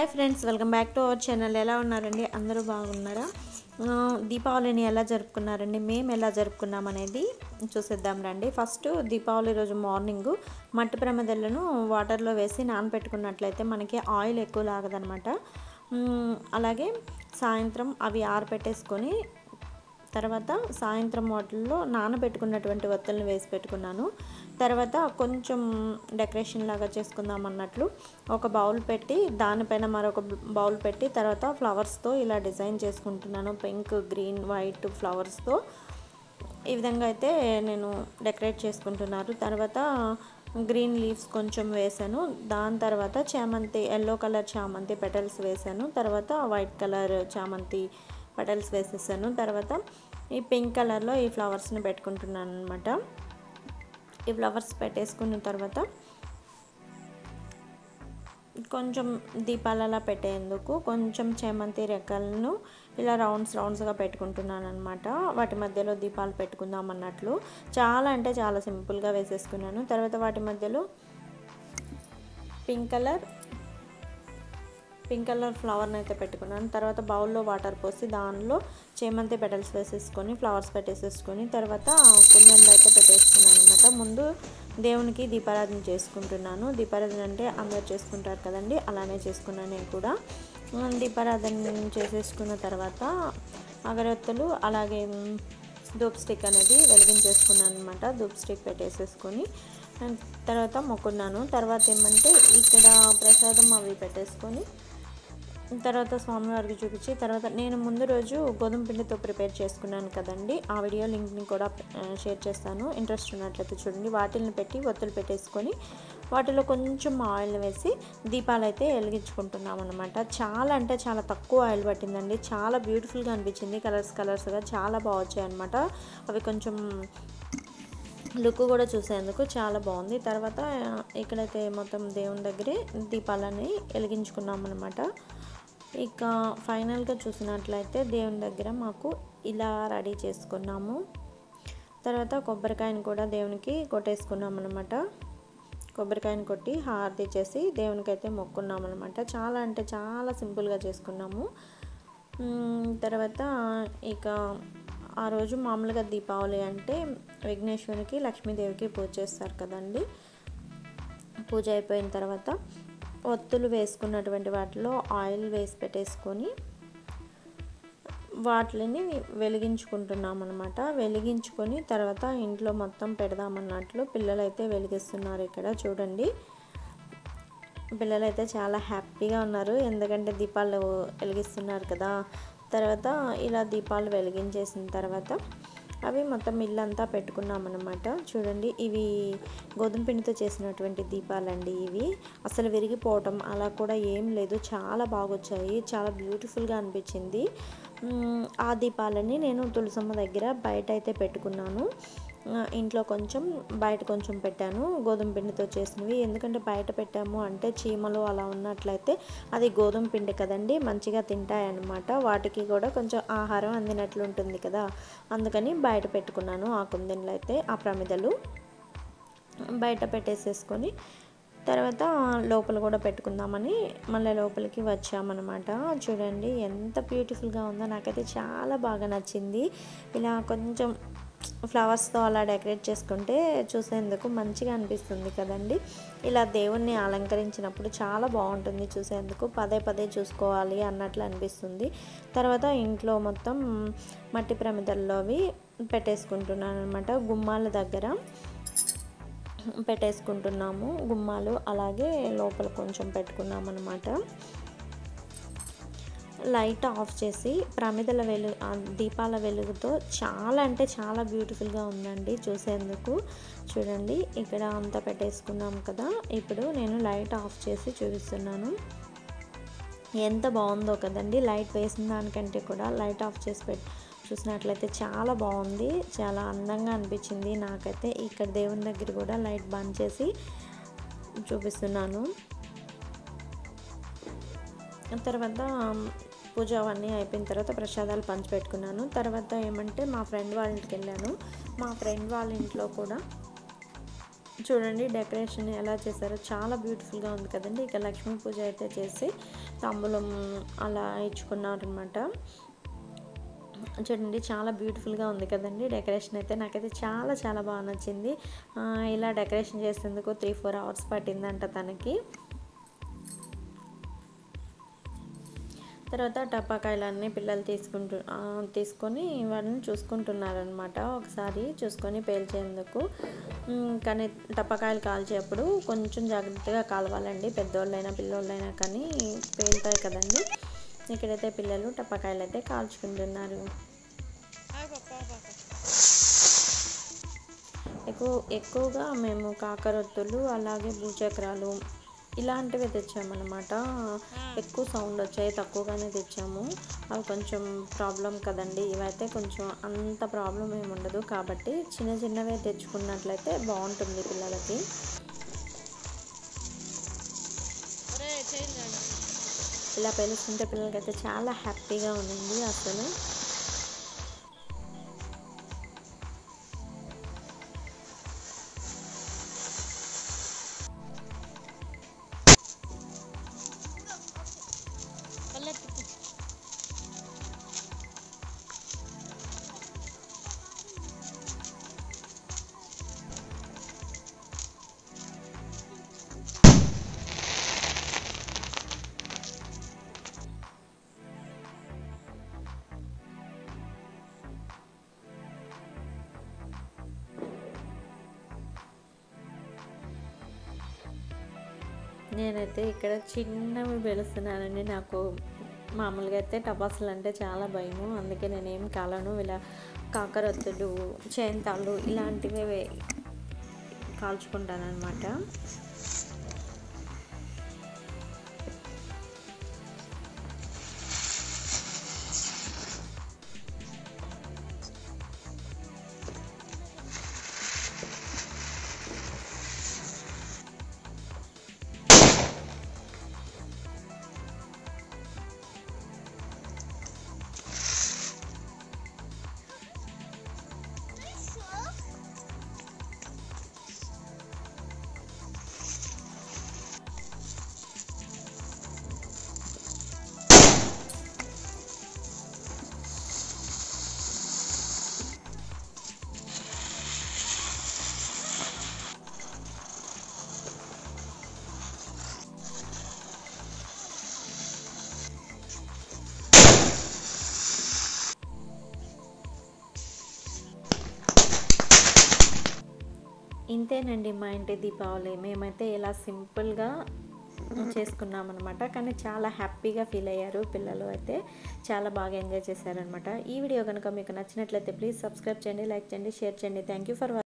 hi friends welcome back to our channel ఎలా ఉన్నారండి అందరూ బాగున్నారా ఆ, దీపావళిని ఎలా జరుపుకున్నారండి మేము ఎలా జరుపుకున్నాం అనేది చూసేద్దాం రండి ఫస్ట్ దీపావళి రోజు మార్నింగ్ మట్టి ప్రమదలను వాటర్లో వేసి నానబెట్టుకున్నట్లయితే మనకి ఆయిల్ ఎక్కువ లాగదనమాట మ్, అలాగే సాయంత్రం అవి ఆరపెట్టేసుకొని తర్వాత సాయంత్రం వాటిల్లో నానబెట్టుకున్నటువంటి వత్తులను వేసి పెట్టుకున్నాను తర్వాత కొంచెం డెకరేషన్ లాగా చేసుకుందాం అన్నట్లు ఒక బౌల్ పెట్టి దానిపైన మరొక బౌల్ పెట్టి తర్వాత ఫ్లవర్స్తో ఇలా డిజైన్ చేసుకుంటున్నాను పింక్ గ్రీన్ వైట్ ఫ్లవర్స్తో ఈ విధంగా అయితే నేను డెకరేట్ చేసుకుంటున్నారు తర్వాత గ్రీన్ లీవ్స్ కొంచెం వేసాను దాని తర్వాత చామంతి ఎల్లో కలర్ చామంతి పెటల్స్ వేసాను తర్వాత వైట్ కలర్ చామంతి పెటల్స్ వేసేసాను తర్వాత ఈ పింక్ కలర్లో ఈ ఫ్లవర్స్ని పెట్టుకుంటున్నాను అనమాట ఈ ఫ్లవర్స్ పెట్టేసుకున్న తర్వాత కొంచెం దీపాలలా పెట్టేందుకు కొంచెం చేమంతి రెక్కలను ఇలా రౌండ్స్ రౌండ్స్గా పెట్టుకుంటున్నాను అనమాట వాటి మధ్యలో దీపాలు పెట్టుకుందాం అన్నట్లు చాలా అంటే చాలా సింపుల్గా వేసేసుకున్నాను తర్వాత వాటి మధ్యలో పింక్ కలర్ పింక్ కలర్ ఫ్లవర్ని అయితే పెట్టుకున్నాను తర్వాత బౌల్లో వాటర్ పోసి దానిలో చేమంతి పెటల్స్ వేసేసుకొని ఫ్లవర్స్ పెట్టేసేసుకొని తర్వాత కుందంలో అయితే పెట్టేసుకున్నాను అనమాట ముందు దేవునికి దీపారాధన చేసుకుంటున్నాను దీపారాధన అంటే అందరు చేసుకుంటారు కదండి అలానే చేసుకున్నాను నేను కూడా ఉమ్, దీపారాధన చేసేసుకున్న తర్వాత అగరొత్తులు అలాగే ఉమ్, ధూప్ స్టిక్ అనేది వెలిగించేసుకున్నాను అనమాట ధూప్ స్టిక్ పెట్టేసేసుకొని అండ్ తర్వాత మొక్కున్నాను తర్వాత ఏమంటే ఇక్కడ ప్రసాదం అవి పెట్టేసుకొని తర్వాత స్వామివారికి చూపించి తర్వాత నేను ముందు రోజు గోధుమ పిండితో ప్రిపేర్ చేసుకున్నాను కదండి ఆ వీడియో లింక్ని కూడా ఆ, షేర్ చేస్తాను ఇంట్రెస్ట్ ఉన్నట్లయితే చూడండి వాటిని పెట్టి ఒత్తులు పెట్టేసుకొని వాటిలో కొంచెం ఆయిల్ వేసి దీపాలు అయితే వెలిగించుకుంటున్నాం అనమాట చాలా అంటే చాలా తక్కువ ఆయిల్ పట్టిందండి చాలా బ్యూటిఫుల్గా అనిపించింది కలర్స్ కలర్స్గా చాలా బాగా వచ్చాయి అనమాట అవి కొంచెం లుక్ కూడా చూసేందుకు చాలా బాగుంది తర్వాత ఆ, ఇక్కడైతే మొత్తం దేవుని దగ్గరే దీపాలని వెలిగించుకున్నాం అనమాట ఇక ఫైనల్గా చూసినట్లయితే దేవుని దగ్గర మాకు ఇలా రెడీ చేసుకున్నాము తర్వాత కొబ్బరికాయని కూడా దేవునికి కొట్టేసుకున్నాం అనమాట కొబ్బరికాయని కొట్టి హారతి చేసి దేవునికి అయితే మొక్కున్నాం అనమాట చాలా అంటే చాలా సింపుల్గా చేసుకున్నాము మ్, తర్వాత ఇక ఆ రోజు మామూలుగా దీపావళి అంటే విఘ్నేశ్వరికి లక్ష్మీదేవికి పూజ చేస్తారు కదండి పూజ అయిపోయిన తర్వాత ఒత్తులు వేసుకున్నటువంటి వాటిలో ఆయిల్ వేసి పెట్టేసుకొని వాటిని వెలిగించుకుంటున్నాం అనమాట వెలిగించుకొని తర్వాత ఇంట్లో మొత్తం పెడదామన్నట్లు పిల్లలైతే వెలిగిస్తున్నారు ఇక్కడ చూడండి పిల్లలైతే చాలా హ్యాపీగా ఉన్నారు ఎందుకంటే దీపాలు వెలిగిస్తున్నారు కదా తర్వాత ఇలా దీపాలు వెలిగించేసిన తర్వాత అవి మొత్తం ఇల్లంతా పెట్టుకున్నామన్నమాట చూడండి ఇవి గోధుమ పిండితో చేసినటువంటి దీపాలండి ఇవి అసలు విరిగిపోవటం అలా కూడా ఏం లేదు చాలా బాగా వచ్చాయి చాలా బ్యూటిఫుల్గా అనిపించింది మ్, ఆ దీపాలని నేను తులసమ్మ దగ్గర బయట అయితే పెట్టుకున్నాను ఆ, ఇంట్లో కొంచెం బయట కొంచెం పెట్టాను గోధుమ పిండితో చేసినవి ఎందుకంటే బయట పెట్టాము అంటే చీమలు అలా ఉన్నట్లయితే అది గోధుమ పిండి కదండి మంచిగా తింటాయి అన్నమాట వాటికి కూడా కొంచెం ఆహారం అందినట్లు ఉంటుంది కదా అందుకని బయట పెట్టుకున్నాను ఆ కుందెన్లు అయితే ఆ ప్రమిదలు బయట పెట్టేసేసుకొని తర్వాత లోపల కూడా పెట్టుకుందామని మళ్ళీ లోపలికి వచ్చామన్నమాట చూడండి ఎంత బ్యూటిఫుల్గా ఉందో నాకైతే చాలా బాగా నచ్చింది ఇలా కొంచెం ఫ్లవర్స్తో అలా డెకరేట్ చేసుకుంటే చూసేందుకు మంచిగా అనిపిస్తుంది కదండి ఇలా దేవుణ్ణి అలంకరించినప్పుడు చాలా బాగుంటుంది చూసేందుకు పదే పదే చూసుకోవాలి అన్నట్లు అనిపిస్తుంది తర్వాత ఇంట్లో మొత్తం మట్టి ప్రమిదల్లోవి పెట్టేసుకుంటున్నాను అనమాట గుమ్మాల దగ్గర పెట్టేసుకుంటున్నాము గుమ్మాలు అలాగే లోపల కొంచెం పెట్టుకున్నాం అనమాట లైట్ ఆఫ్ చేసి ప్రమిదల వెలు ఆ దీపాల వెలుగుతో చాలా అంటే చాలా బ్యూటిఫుల్గా ఉందండి చూసేందుకు చూడండి ఇక్కడ అంతా పెట్టేసుకున్నాం కదా ఇప్పుడు నేను లైట్ ఆఫ్ చేసి చూపిస్తున్నాను ఎంత బాగుందో కదండి లైట్ వేసిన దానికంటే కూడా లైట్ ఆఫ్ చేసి పెట్టి చూసినట్లయితే చాలా బాగుంది చాలా అందంగా అనిపించింది నాకైతే ఇక్కడ దేవుని దగ్గర కూడా లైట్ బంద్ చేసి చూపిస్తున్నాను తర్వాత పూజ అవన్నీ అయిపోయిన తర్వాత ప్రసాదాలు పంచిపెట్టుకున్నాను తర్వాత ఏమంటే మా ఫ్రెండ్ వాళ్ళ ఇంటికి వెళ్ళాను మా ఫ్రెండ్ వాళ్ళ ఇంట్లో కూడా చూడండి డెకరేషన్ ఎలా చేశారో చాలా బ్యూటిఫుల్గా ఉంది కదండి ఇక లక్ష్మీ పూజ అయితే చేసి తాంబూలం అలా ఇచ్చుకున్నారనమాట చూడండి చాలా బ్యూటిఫుల్గా ఉంది కదండి డెకరేషన్ అయితే నాకైతే చాలా చాలా బాగా నచ్చింది ఆ, ఇలా డెకరేషన్ చేసేందుకు త్రీ ఫోర్ అవర్స్ పట్టిందంట తనకి తర్వాత టపాకాయలన్నీ పిల్లలు తీసుకుంటూ ఆ, తీసుకొని వాటిని చూసుకుంటున్నారనమాట ఒకసారి చూసుకొని పేల్చేందుకు ఉమ్, కానీ టపాకాయలు కాల్చేప్పుడు కొంచెం జాగ్రత్తగా కాలవాలండి పెద్దోళ్ళైనా పిల్లోళ్ళైనా కానీ పేలుతాయి కదండి ఇక్కడైతే పిల్లలు టపాకాయలు అయితే కాల్చుకుంటున్నారు ఎక్కువ ఎక్కువగా మేము కాకరొత్తులు అలాగే భూచక్రాలు ఇలాంటివి తెచ్చామన్నమాట ఎక్కువ సౌండ్ వచ్చాయి తక్కువగానే తెచ్చాము అవి కొంచెం ప్రాబ్లం కదండి ఇవైతే కొంచెం అంత ప్రాబ్లం ఏమి ఉండదు కాబట్టి చిన్న చిన్నవే తెచ్చుకున్నట్లయితే బాగుంటుంది పిల్లలకి ఇలా పెలుస్తుంటే పిల్లలకైతే చాలా హ్యాపీగా ఉండింది అసలు నేనైతే ఇక్కడ చిన్నవి పెలుస్తున్నానండి నాకు మామూలుగా అయితే టపాసులు అంటే చాలా భయము అందుకే నేనేం కాలను ఇలా కాకరొత్తులు చేంతాళ్ళు ఇలాంటివే వే- కాల్చుకుంటానన్నమాట ఇంతేనండి మా ఇంటి దీపావళి మేమైతే ఇలా సింపుల్గా చేసుకున్నాం అనమాట కానీ చాలా హ్యాపీగా ఫీల్ అయ్యారు పిల్లలు అయితే చాలా బాగా ఎంజాయ్ చేశారనమాట ఈ వీడియో కనుక మీకు నచ్చినట్లయితే ప్లీజ్ సబ్స్క్రైబ్ చేయండి లైక్ చేయండి షేర్ చేయండి థ్యాంక్ యూ ఫర్